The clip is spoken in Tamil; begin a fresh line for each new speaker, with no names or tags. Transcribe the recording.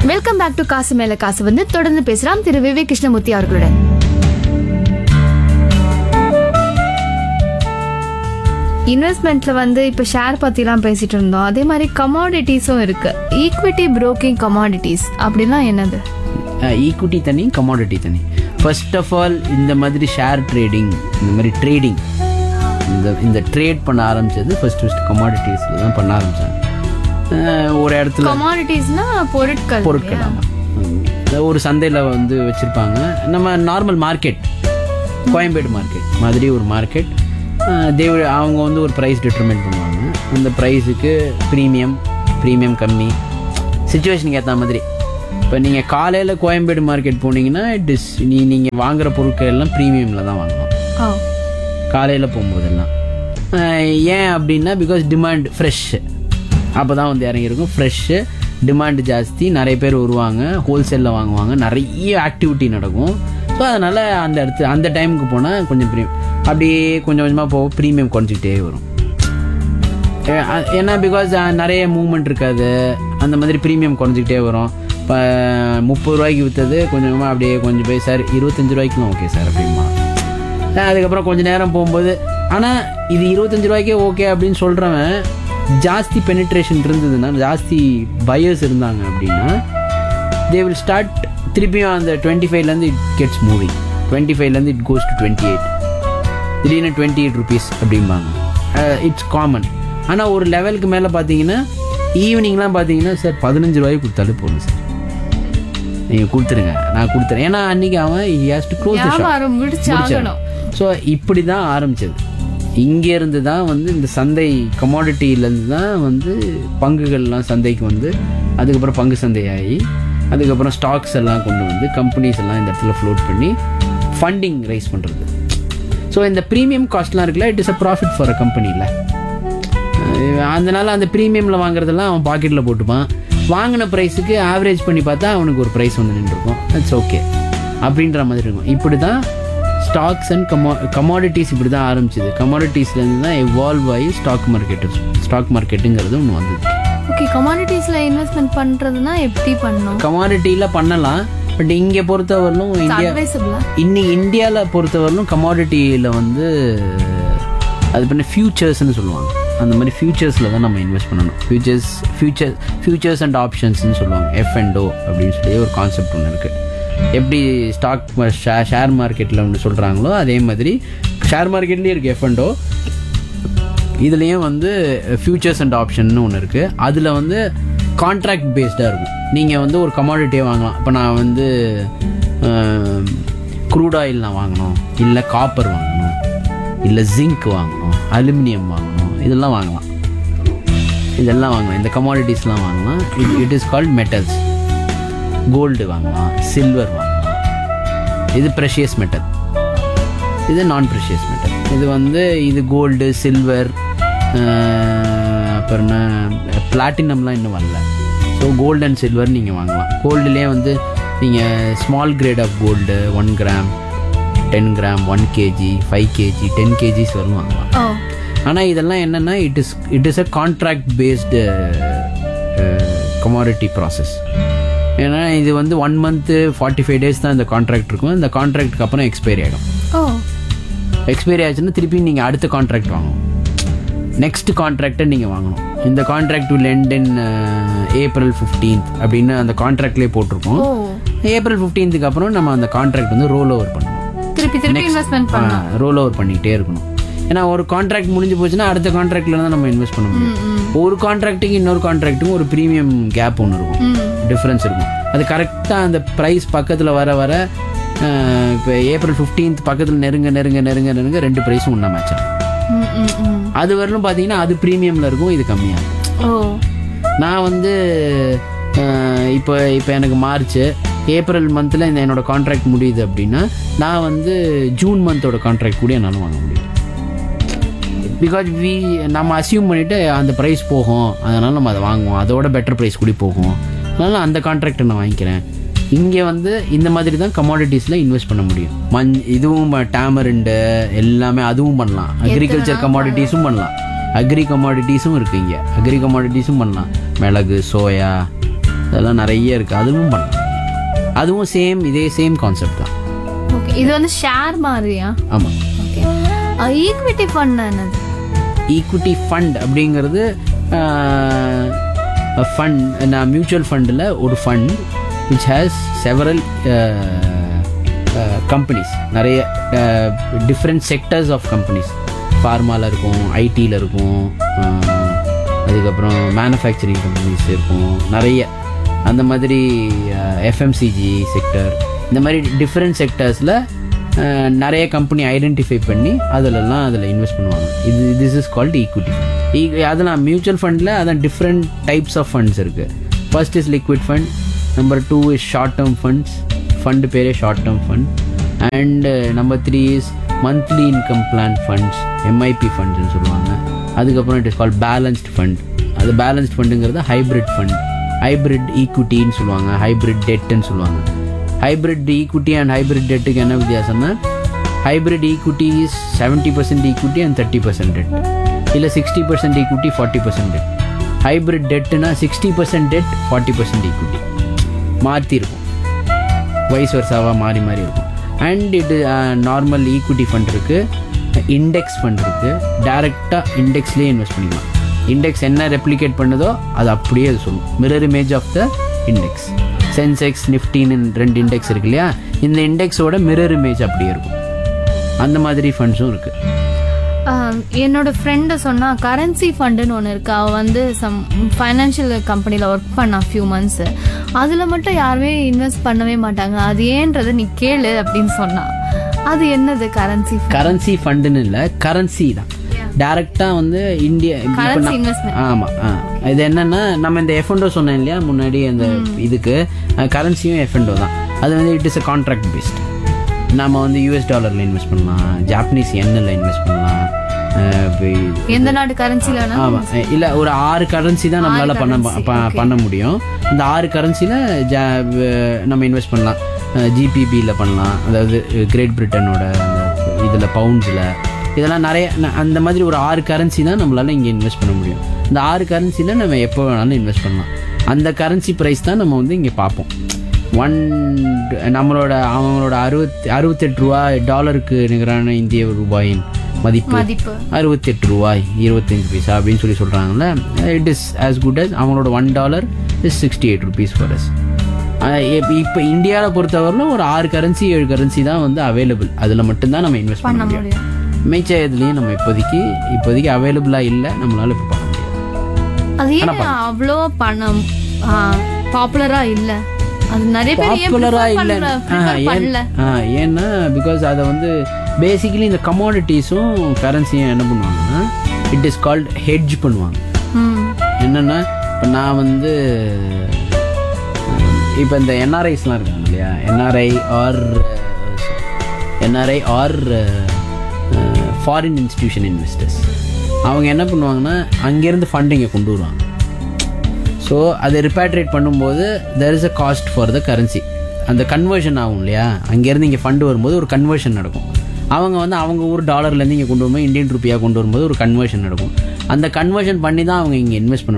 வெல்கம் பேக் டு காசு மேல காசு வந்து தொடர்ந்து பேசலாம் திரு விவேக் கிருஷ்ணமூர்த்தி அவர்களுடன் இன்வெஸ்ட்மெண்ட்ல வந்து இப்ப ஷேர் பத்திலாம் பேசிட்டு இருந்தோம் அதே மாதிரி கமாடிட்டிஸும் இருக்கு ஈக்விட்டி புரோக்கிங் கமாடிட்டிஸ் அப்படின்னா என்னது
ஈக்விட்டி தனி கமாடிட்டி தனி ஃபர்ஸ்ட் ஆஃப் ஆல் இந்த மாதிரி ஷேர் ட்ரேடிங் இந்த மாதிரி ட்ரேடிங் இந்த இந்த ட்ரேட் பண்ண ஆரம்பிச்சது ஃபர்ஸ்ட் ஃபர்ஸ்ட் கமாடிட்டிஸில் தான் பண்ண ஆரம்பித்தாங்க ஒரு இடத்துல
கமாடிட்டிஸ்னா பொருட்கள்
பொருட்கள் ஆமா. ம். ஒரு சந்தையில் வந்து வச்சுருப்பாங்க நம்ம நார்மல் மார்க்கெட் கோயம்பேடு மார்க்கெட் மாதிரி ஒரு மார்க்கெட் தேவ அவங்க வந்து ஒரு ப்ரைஸ் டிட்டர்மைன் பண்ணுவாங்க அந்த ப்ரைஸுக்கு ப்ரீமியம் ப்ரீமியம் கம்மி சுச்சுவேஷனுக்கு ஏற்ற மாதிரி இப்போ நீங்கள் காலையில் கோயம்பேடு மார்க்கெட் போனீங்கன்னா இட் இஸ் நீ நீங்கள் வாங்குற பொருட்கள் எல்லாம் ப்ரீமியமில் தான் வாங்கணும்
ஓ
காலையில் போகும்போதெல்லாம் அஹ் ஏன் அப்படின்னா பிகாஸ் டிமாண்ட் ஃப்ரெஷ் அப்போ தான் வந்து இறங்கியிருக்கும் ஃப்ரெஷ்ஷு டிமாண்ட் ஜாஸ்தி நிறைய பேர் வருவாங்க ஹோல்சேலில் வாங்குவாங்க நிறைய ஆக்டிவிட்டி நடக்கும் ஸோ அதனால் அந்த இடத்து அந்த டைமுக்கு போனால் கொஞ்சம் ப்ரீமியம் அப்படியே கொஞ்சம் கொஞ்சமாக போக ப்ரீமியம் குறைஞ்சிக்கிட்டே வரும் ஏ- அ- ஏன்னா பிகாஸ் நிறைய மூவ்மெண்ட் இருக்காது அந்த மாதிரி ப்ரீமியம் குறைஞ்சிக்கிட்டே வரும் இப்போ முப்பது ரூபாய்க்கு விற்றது கொஞ்சம் கொஞ்சமாக அப்படியே கொஞ்சம் போய் சார் இருபத்தஞ்சு ரூபாய்க்கும் ஓகே சார் அப்படிமா அதுக்கப்புறம் கொஞ்ச நேரம் போகும்போது ஆனால் இது இருபத்தஞ்சு ரூபாய்க்கே ஓகே அப்படின்னு சொல்கிறவன் ஜாஸ்தி பெனிட்ரேஷன் இருந்ததுன்னா ஜாஸ்தி பையர்ஸ் இருந்தாங்க அப்படின்னா தே வில் ஸ்டார்ட் திருப்பியும் அந்த டுவெண்ட்டி ஃபைவ்லேருந்து இட் கெட்ஸ் மூவிங் டுவெண்ட்டி ஃபைவ்லேருந்து it goes to twenty eight திடீர்னு டுவெண்ட்டி எயிட் ருபீஸ் அப்படிம்பாங்க இட்ஸ் காமன் ஆனால் ஒரு லெவலுக்கு மேலே பார்த்தீங்கன்னா ஈவினிங்லாம் பார்த்தீங்கன்னா சார் பதினஞ்சு ரூபாய்க்கு கொடுத்தாலே போதும் சார் நீங்கள் கொடுத்துருங்க நான் கொடுத்துறேன் ஏன்னா அன்னைக்கு அவன் he has to close the shop
வியாபாரம் முடிச்சாகணும்
ஸோ இப்படி தான் ஆரம்பிச்சது இங்கேருந்து தான் வந்து இந்த சந்தை கமாடிட்டியிலேருந்து தான் வந்து பங்குகள்லாம் சந்தைக்கு வந்து அதுக்கப்புறம் பங்கு சந்தையாகி அதுக்கப்புறம் ஸ்டாக்ஸ் எல்லாம் கொண்டு வந்து கம்பெனிஸ் எல்லாம் இந்த இடத்துல ஃப்ளோட் பண்ணி ஃபண்டிங் ரைஸ் பண்ணுறது ஸோ இந்த ப்ரீமியம் காஸ்ட்லாம் இருக்குல்ல it is a profit for a கம்பெனியில் அதனால அந்த ப்ரீமியமில் வாங்குறதெல்லாம் அவன் பாக்கெட்டில் போட்டுப்பான் வாங்கின ப்ரைஸுக்கு ஆவரேஜ் பண்ணி பார்த்தா அவனுக்கு ஒரு ப்ரைஸ் வந்து நின்றுருக்கும் இட்ஸ் ஓகே அப்படின்ற மாதிரி இருக்கும் இப்படி தான் ஸ்டாக்ஸ் அண்ட் கமோ கமாடிட்டிஸ் இப்படி தான் ஆரம்பிச்சது கமாடிட்டிஸ்லேருந்து தான் எவால்வ் ஆகி ஸ்டாக் மார்க்கெட்டு ஸ்டாக் மார்க்கெட்டுங்கிறது ஒன்று வந்தது
ஓகே கமாடிட்டிஸ்ல இன்வெஸ்ட்மெண்ட் பண்றதுன்னா எப்படி பண்ணணும்
கமாடிட்டியில் பண்ணலாம் பட் இங்கே பொறுத்தவரையிலும் இந்தியா
அட்வைசபிளா
இன்னைக்கு இந்தியாவில் பொறுத்தவரையிலும் கமாடிட்டியில் வந்து அது பண்ண ஃபியூச்சர்ஸ்னு சொல்லுவாங்க அந்த மாதிரி ஃபியூச்சர்ஸில் தான் நம்ம இன்வெஸ்ட் பண்ணணும் ஃபியூச்சர்ஸ் ஃபியூச்சர் ஃபியூச்சர்ஸ் அண்ட் ஆப்ஷன்ஸ்னு சொல்லுவாங்க எஃப் அண்ட் ஓ அப்படின்னு சொல்லி ஒரு கான்செப்ட் ஒன்று இருக்குது எப்படி ஸ்டாக் ஷேர் மார்க்கெட்டில் ஒன்று சொல்கிறாங்களோ அதே மாதிரி ஷேர் மார்க்கெட்லேயும் இருக்குது எஃப் அண்ட் ஓ இதுலேயும் வந்து ஃபியூச்சர்ஸ் அண்ட் ஆப்ஷன்னு ஒன்று இருக்குது அதில் வந்து கான்ட்ராக்ட் பேஸ்டாக இருக்கும் நீங்கள் வந்து ஒரு கமாடிட்டியே வாங்கலாம் இப்போ நான் வந்து க்ரூட் ஆயில் நான் வாங்கணும் இல்லை காப்பர் வாங்கணும் இல்லை ஜிங்க் வாங்கணும் அலுமினியம் வாங்கணும் இதெல்லாம் வாங்கலாம் இதெல்லாம் வாங்கலாம் இந்த கமாடிட்டிஸ்லாம் வாங்கலாம் it it is called metals gold வாங்கலாம் சில்வர் வாங்கலாம் இது ப்ரெஷியஸ் மெட்டல் இது நான் ப்ரெஷியஸ் மெட்டல் இது வந்து இது கோல்டு சில்வர் அப்புறம் பிளாட்டினம்லாம் இன்னும் வரல ஸோ கோல்டு அண்ட் சில்வர் நீங்கள் வாங்கலாம் கோல்டுலேயே வந்து நீங்கள் small grade of gold one gram ten gram one KG five KG ten KGs வரலும் வாங்கலாம்
ஓ
ஆனால் இதெல்லாம் என்னென்னா it is it is a contract based commodity process ஏன்னா இது வந்து one month forty five days தான் இந்த கான்ட்ராக்ட் இருக்கும் இந்த கான்ட்ராக்ட்டுக்கு அப்புறம் எக்ஸ்பைரி ஆகிடும்
ஓ
எக்ஸ்பைரி ஆச்சுன்னா திருப்பி நீங்கள் அடுத்த கான்ட்ராக்ட் வாங்கணும் நெக்ஸ்ட் கான்ட்ராக்டை நீங்கள் வாங்கணும் இந்த contract will end in April fifteenth அப்படின்னு அந்த கான்ட்ராக்ட்லேயே போட்டிருக்கோம்
ஓ
ஏப்ரல் ஃபிஃப்டீன்த்துக்கு அப்புறம் நம்ம அந்த கான்ட்ராக்ட் வந்து ரோல் ஓவர் பண்ணணும்
திருப்பி திருப்பி இன்வெஸ்ட்மெண்ட் பண்ணலாம்
ரோல் ஓவர் பண்ணிக்கிட்டே இருக்கணும் ஏன்னா ஒரு கான்ட்ராக்ட் முடிஞ்சு போச்சுன்னா அடுத்த கான்ட்ராக்ட்ல தான் நம்ம இன்வெஸ்ட் பண்ண முடியும் ஒரு கான்ட்ராக்ட்டுக்கு இன்னொரு கான்ட்ராக்ட்டுக்கும் ஒரு ப்ரீமியம் கேப் ஒன்று இருக்கும் டிஃப்ரென்ஸ் இருக்கும் அது கரெக்டாக அந்த ப்ரைஸ் பக்கத்தில் வர வர இப்போ ஏப்ரல் ஃபிஃப்டீன்த் பக்கத்தில் நெருங்க நெருங்க நெருங்க நெருங்க ரெண்டு ப்ரைஸும் ஒன்றா மேட்ச் ஆகும்
ம், ம், ம்.
அது வரலும் பார்த்தீங்கன்னா அது ப்ரீமியமில் இருக்கும் இது கம்மியாக இருக்கும்
ஓ
நான் வந்து அஹ், இப்போ இப்போ எனக்கு மார்ச் ஏப்ரல் மந்தில் இந்த என்னோட கான்ட்ராக்ட் முடியுது அப்படின்னா நான் வந்து ஜூன் மந்தோட கான்ட்ராக்ட் கூட என்னால் வாங்க முடியும் பிகாஸ் வி நம்ம அசியூம் பண்ணிவிட்டு அந்த ப்ரைஸ் போகும் அதனால் நம்ம அதை வாங்குவோம் அதோட பெட்டர் ப்ரைஸ் கூட போகும் அதனால் அந்த கான்ட்ராக்டை நான் வாங்கிக்கிறேன் இங்கே வந்து இந்த மாதிரி தான் கமாடிட்டிஸில் இன்வெஸ்ட் பண்ண முடியும் மண் இதுவும் டேமரிண்டு எல்லாமே அதுவும் பண்ணலாம் அக்ரிகல்ச்சர் கமாடிட்டிஸும் பண்ணலாம் அக்ரி கமாடிட்டிஸும் இருக்குது இங்கே அக்ரி கமாடிட்டிஸும் பண்ணலாம் மிளகு சோயா அதெல்லாம் நிறைய இருக்குது அதுவும் பண்ணலாம் அதுவும் சேம் இதே சேம் கான்செப்ட் தான்
ஓகே இது வந்து ஷேர் மாதிரியா
ஆமாம்
ஓகே ஈக்விட்டி ஃபண்ட் என்னது
ஈக்விட்டி ஃபண்ட் அப்படிங்கிறது ஃபண்ட் நான் மியூச்சுவல் ஃபண்டில் ஒரு fund which has several companies நிறைய டிஃப்ரெண்ட் செக்டர்ஸ் ஆஃப் கம்பெனிஸ் ஃபார்மாவில் இருக்கும் ஐடியில் இருக்கும் அஹ், அதுக்கப்புறம் மேனுஃபேக்சரிங் கம்பெனிஸ் இருக்கும் நிறைய அந்த மாதிரி எஃப்எம்சிஜி செக்டர் இந்த மாதிரி டிஃப்ரெண்ட் செக்டர்ஸில் நிறைய கம்பெனி ஐடென்டிஃபை பண்ணி அதிலெல்லாம் அதில் இன்வெஸ்ட் பண்ணுவாங்க இது this is called equity fund அதெல்லாம் மியூச்சுவல் ஃபண்டில் அதான் டிஃப்ரெண்ட் டைப்ஸ் ஆஃப் ஃபண்ட்ஸ் இருக்குது first is liquid fund number two is short term funds fund பேரே short term fund and number three is monthly income plan funds MIP ஃபண்ட்ஸ்னு சொல்லுவாங்க அதுக்கப்புறம் it is call balanced fund அது பேலன்ஸ்ட் ஃபண்டுங்கிறது ஹைப்ரிட் ஃபண்ட் ஹைப்ரிட் ஈக்விட்டின்னு சொல்லுவாங்க ஹைப்ரிட் டெட்டுன்னு சொல்லுவாங்க ஹைப்ரிட் ஈக்விட்டி அண்ட் ஹைப்ரிட் டெட்டுக்கு என்ன வித்தியாசம்னா hybrid equity is seventy percent equity and thirty percent debt இல்லை sixty percent equity forty percent debt hybrid டெட்டுனா sixty percent debt forty percent equity மாற்றி இருக்கும் வைஸ் வர்சாவாக மாறி மாறி இருக்கும் அண்ட் இது நார்மல் ஈக்விட்டி ஃபண்ட் இருக்குது இண்டெக்ஸ் ஃபண்ட் இருக்குது டேரெக்டாக இண்டெக்ஸ்லேயே இன்வெஸ்ட் பண்ணிக்கலாம் இண்டெக்ஸ் என்ன ரெப்ளிகேட் பண்ணுதோ அது அப்படியே அது சொல்லும் mirror image of the index Sensex நிஃப்டின்னு ரெண்டு இண்டெக்ஸ் இருக்கு இல்லையா இந்த இண்டெக்ஸோட மிரர் இமேஜ் அப்படியே இருக்கும் அந்த மாதிரி ஃபண்ட்ஸும் இருக்குது
ஆஹ் என்னோட ஃப்ரெண்டு சொன்னா கரன்சி ஃபண்டுன்னு ஒன்று இருக்கு அவள் வந்து சம் ஃபைனான்ஷியல் கம்பெனியில் ஒர்க் பண்ணா ஃபியூ மந்த்ஸ் அதில் மட்டும் யாருமே இன்வெஸ்ட் பண்ணவே மாட்டாங்க அது ஏன்றதை நீ கேளு அப்படின்னு சொன்னா அது என்னது கரன்சி
கரன்சி ஃபண்டுன்னு இல்லை கரன்சி தான் டேரெக்டாக வந்து இந்தியா இப்போ
கரன்சி
நான்-
இன்வெஸ்ட்மெண்ட்
ஆமா ஆ. இது என்னன்னா நம்ம இந்த எஃப்என்டோ சொன்னேன் இல்லையா முன்னாடி அந்த இதுக்கு கரன்சியும் எஃப்என்டோ தான் அது வந்து it is a contract based நம்ம வந்து யூஎஸ் டாலர்ல இன்வெஸ்ட் பண்ணலாம் ஜாப்பனீஸ் எண்ணில் இன்வெஸ்ட் பண்ணலாம் அஹ் இப்ப
எந்த நாட்டு கரன்சில வேணா
ஆமா இல்ல ஒரு ஆறு கரன்சி தான் நம்மளால பண்ண
currency,
ப- பண்ண முடியும் இந்த ஆறு கரன்சில நம்ம இன்வெஸ்ட் பண்ணலாம் ஜிபிபியில் பண்ணலாம் அதாவது கிரேட் பிரிட்டனோட அந்த இதுல பவுண்ட்ஸில் இதெல்லாம் நிறைய ந- அந்த மாதிரி ஒரு ஆறு கரன்சி தான் நம்மளால இங்கே இன்வெஸ்ட் பண்ண முடியும் இந்த ஆறு கரன்சியில் நம்ம எப்போ வேணாலும் இன்வெஸ்ட் பண்ணலாம் அந்த கரன்சி ப்ரைஸ் தான் நம்ம வந்து இங்கே பார்ப்போம் ஒன் நம்மளோட அவங்களோட அறுபத்தி அறுபத்தெட்டு ரூபாய் டாலருக்கு நிகரான இந்திய ரூபாயின் மதிப்பு
மதிப்பு
அறுபத்தெட்டு ரூபாய் இருபத்தஞ்சு பைசா அப்படின்னு சொல்லி சொல்கிறாங்கல்ல it is as good as அவங்களோட one dollar is sixty eight rupees for us இப்போ இந்தியாவில் பொறுத்தவரையிலும் ஒரு ஆறு கரன்சி ஏழு கரன்சி தான் வந்து அவைலபிள் அதில் மட்டும்தான் நம்ம இன்வெஸ்ட் பண்ண
பண்ண
முடியும்
முடியும்
மிச்ச இதுலேயும் நம்ம இப்போதைக்கு இப்போதைக்கு அவைலபிளாக இல்லை நம்மளால இப்போ பண்ண முடியாது
அது ஏன் அவ்வளோ பணம் பாப்புலரா இல்ல அது நிறைய பேர் ஏன்
பாப்புலரா
prefer
இல்லை
பண்ற- prefer பண்ணல
ஏன்னா பிகாஸ் அதை வந்து பேசிக்கலி இந்த கமாடிட்டிஸும் கரன்சியும் என்ன பண்ணுவாங்கன்னா இட் இஸ் கால்ட் ஹெட்ஜ் பண்ணுவாங்க
ம்
என்னன்னா இப்போ நான் வந்து இப்போ இந்த என்ஆர்ஐஸ்லாம் இருக்காங்க இல்லையா NRI are NRI are foreign institution investors அவங்க என்ன பண்ணுவாங்கன்னா அங்கேருந்து ஃபண்ட் இங்கே கொண்டு வருவாங்க ஸோ அதை ரிப்பேட்ரேட் பண்ணும்போது there is a cost for the currency அந்த கன்வர்ஷன் ஆகும் இல்லையா அங்கேருந்து இங்கே ஃபண்டு வரும்போது ஒரு கன்வர்ஷன் நடக்கும் அவங்க வந்து அவங்க ஊர் டாலர்லேருந்து இங்கே கொண்டு வரும்போது இந்தியன் ருப்பியாக கொண்டு வரும்போது ஒரு கன்வர்ஷன் நடக்கும் அந்த கன்வர்ஷன் பண்ணி தான் அவங்க இங்கே இன்வெஸ்ட் பண்ண